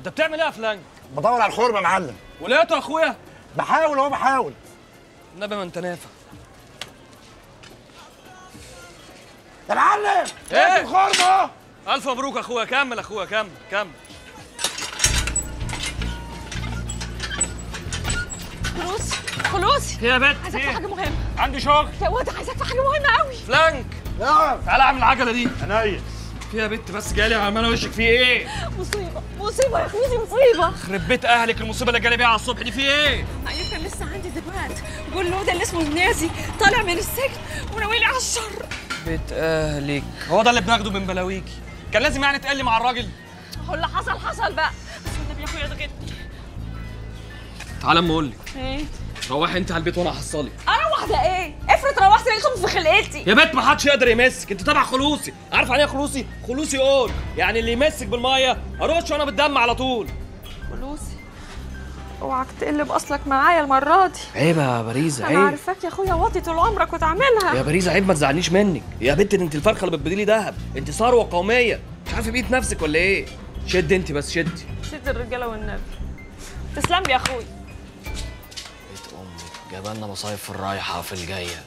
انت بتعمل ايه يا فلان بدور على الخرم يا معلم ولقيته يا اخويا بحاول اهو بحاول النبي ما انت نافع يا معلم إيه؟ لقيت الخرم اهو الف مبروك يا اخويا كمل يا اخويا كمل كمل خلوص خلوص يا بت عايزك في حاجه ايه مهمه عندي شغل يا واد عايزك في حاجه مهمه قوي فلانك نعم تعالى اعمل العجله دي عينيا فيها بت بس جالي عمال وشك في ايه مصيبه مصيبه يا اخوتي مصيبه خرب بيت اهلك المصيبه اللي جالي بيها على الصبح دي في ايه معايا كان لسه عندي دلوقتي واللود اللي اسمه نازي طالع من السجن وناويلي على الشر بيت اهلك هو ده اللي بناخده من بلاويكي كان لازم يعني تقلي مع الراجل هو اللي حصل حصل بقى بس النبي يا اخويا ضغطني تعالى اما اقول لك ايه روحي انت على البيت وانا هحصلك انا واحده ايه افرض روحت لقيتهم في خلقتي يا بنت ما حدش يقدر يمسك انت تبع خلوصي عارف يعني ايه خلوصي خلوصي قول يعني اللي يمسك بالميه ارش وانا بالدم على طول فلوسي اوعك تقلب اصلك معايا المره دي عيب يا باريزا انا عارفاك يا اخويا واطي طول عمرك وتعملها يا باريزا عيب ما تزعلنيش منك يا بنت ده انت الفرخه اللي بتبدلي دهب انت ثروه قوميه مش عارفه بقيت نفسك ولا ايه شد انت بس شدي نسيت الرجاله والنبي تسلم لي يا اخويا بيت امك جابلنا مصايب في الرايحه وفي الجايه